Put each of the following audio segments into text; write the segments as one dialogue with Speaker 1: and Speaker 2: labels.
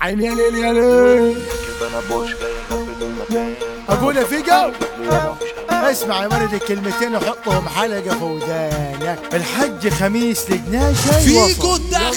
Speaker 1: عيني يا ليل يا ليل
Speaker 2: كده انا بوش جاي جنب المكان
Speaker 1: اقول يا فيجو اسمع يا ولد الكلمتين وحطهم حلقه في ودانك الحج خميس لجناشة
Speaker 3: فيكو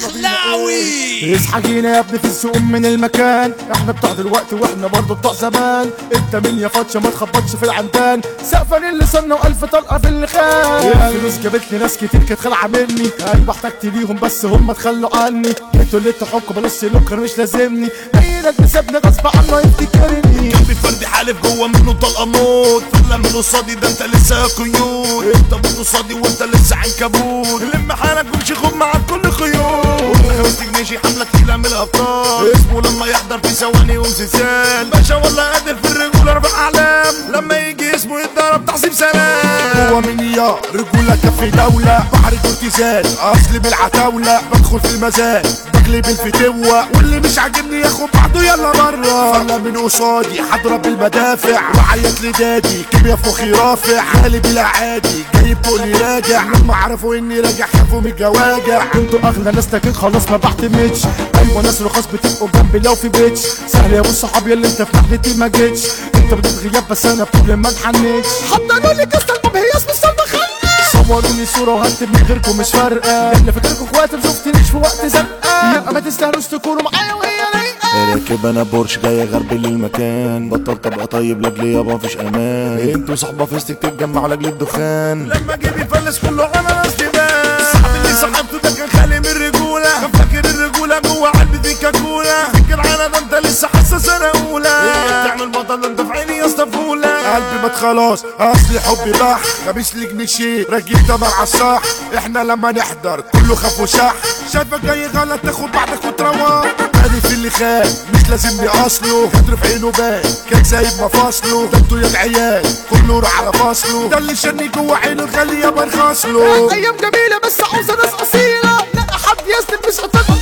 Speaker 3: الدخلاوي
Speaker 1: اصحى جينا يا ابني في السوق من المكان احنا بتوع دلوقتي واحنا برضه بتوع زمان انت مين يا فتشه ما تخبطش في العمدان سقفا اللي صنع والف طلقه في اللي خان الفلوس جابت لي ناس كتير كانت خلعه مني ايوه احتجت ليهم بس هم تخلوا عني انتوا اللي تحكوا بلاش سلوكر مش لازمني ايدك بسابني غصب عنه يفتكرني
Speaker 3: قلبي فردي حالف جوه منه طلقه موت فلا من قصادي ده انت لسه قيود انت من قصادي وانت لسه عنكبوت لم حالك وامشي خد معاك كل خيوط خمس جنيشي حمله تقيله من الابطال اسمه لما يحضر في ثواني وامتثال باشا والله قادر في الرجوله رفع اعلام لما يجي اسمه يتضرب تحسيب سلام
Speaker 1: هو من يا رجولة كف دولة بحر الارتزال اصل بالعتاولة بدخل في المزاد بقلب الفتوة واللي مش عاجبني ياخد بعضه يلا برا فلا من قصادي هضرب المدافع وعيط لدادي كيميا في مخي رافع غالب العادي جايب تقولي راجع لما عرفوا اني راجع خافوا من الجواجع انتوا اغلى ناس لكن خلاص ما بعتمدش ايوه ناس رخاص بتبقوا جنبي لو في بيتش سهل يا ابو صحابي اللي انت في ناحيتي ما جيتش انت بديت غياب بس انا بطول ما اتحنيتش حضروا لي كاس المبهياس مش صوروا صوروني صورة وهكتب من غيركم مش فارقة اللي فاكركم اخواتي مشفتنيش في وقت زنقة يبقى ما تستاهلوش تكونوا معايا وهي رايقة
Speaker 2: راكب انا بورش جاي غربي للمكان بطلت ابقى طيب لاجلي يابا مفيش امان انتوا صحبه فيستك تتجمعوا لاجل الدخان
Speaker 3: لما جيبي يفلس كله على ناس تبان صاحبي اللي صاحبته ده كان خالي من الرجولة كان فاكر الرجولة جوه قلبي دي كاكولا فكر على ده انت لسه حاسة سنة أولى تعمل بطل ده انت في عيني يا اسطى فولة
Speaker 1: قلبي مات خلاص اصلي حبي بح خميس لي جنيشي راجل تمر على الصح احنا لما نحضر كله خاف وشح شايفك جاي غلط تاخد بعضك وتروح ادي في اللي خان مش لازم لي اصله فضر في عينه بان كان سايب مفاصله ده انتوا يا العيال كله راح على فاصله ده اللي شني جوه عينه الغالي يابا نخاصله ايام جميله بس عاوزه ناس اصيله لا حد يسند مش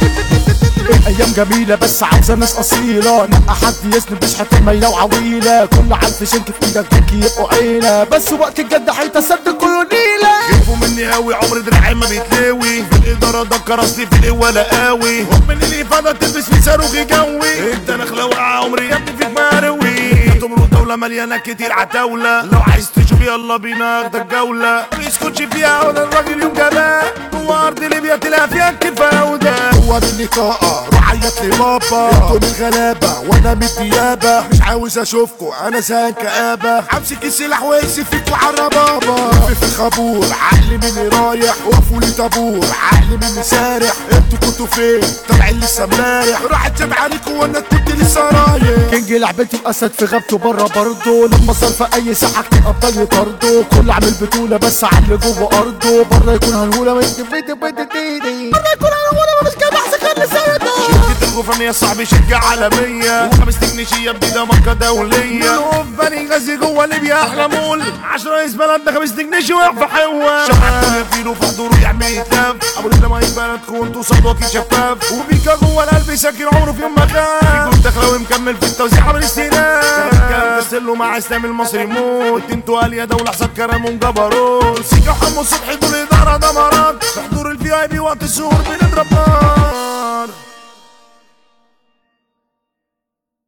Speaker 1: ايام جميلة بس عاوزة ناس اصيلة نقى حد يسند مش هتميلة وعويلة كل عارف شنك في ايدك ديك يبقوا عيلة بس وقت الجد هيتصدق كله نيلة
Speaker 3: خافوا مني قوي عمر دراعي ما بيتلوي في الإدارة ده كرستي في القوة قوي من اللي فاضة تلبس في صاروخ جوي انت نخلة واقعة عمري يا ابني فيك مروي تمرق دولة مليانة كتير عتاولة لو عايز تشوف يلا بينا اخدك جولة ما يسكتش فيها ولا الراجل يوم جبان جوه أرض ليبيا تلاقي فيها كفاودة
Speaker 1: هو مني طاقة روح عيط لي بابا انتوا من الغلابة وانا من الديابة مش عاوز اشوفكوا انا زهقان كآبة همسك السلاح واقسم فيكوا على بابا في الخابور عقلي مني رايح وقفوا لي طابور عقلي مني سارح انتوا كنتوا فين طالعين لسه امبارح راحت جاب عليكوا وانا كنت لسه رايح كينج لعبتي الاسد في غابته بره برضه لما صار في اي ساحه كتير ابطال يطردوا كل عامل بطوله بس على اللي جوه ارضه بره يكون هنهوله وانت بيت بيت تيدي بره يكون هنهوله مش كده احسن خلي سيده
Speaker 3: شركة الغفران يا صاحبي شركة عالمية وخمس تكنيشية جديدة ماركة دولية منهم بني غازي جوه ليبيا أحلى مول عشرة رئيس بلد ده خمس تكنيشي واقف في حوة شبعت يفيلوا في حضوره يعمل يتلف أبو ليلة ما بلد كون توصل وكيل شفاف وبيكا جوه القلب ساكن عمره في يوم ما خاف يكون داخله ومكمل في التوزيع عمل استئناف كلام تسلوا مع اسلام المصري موت انتوا قال يا دولة حسب كرم وجبروت سيكا حمو صبحي دول إدارة دمرات في حضور الفي اي بي وقت الشهور بنضرب نار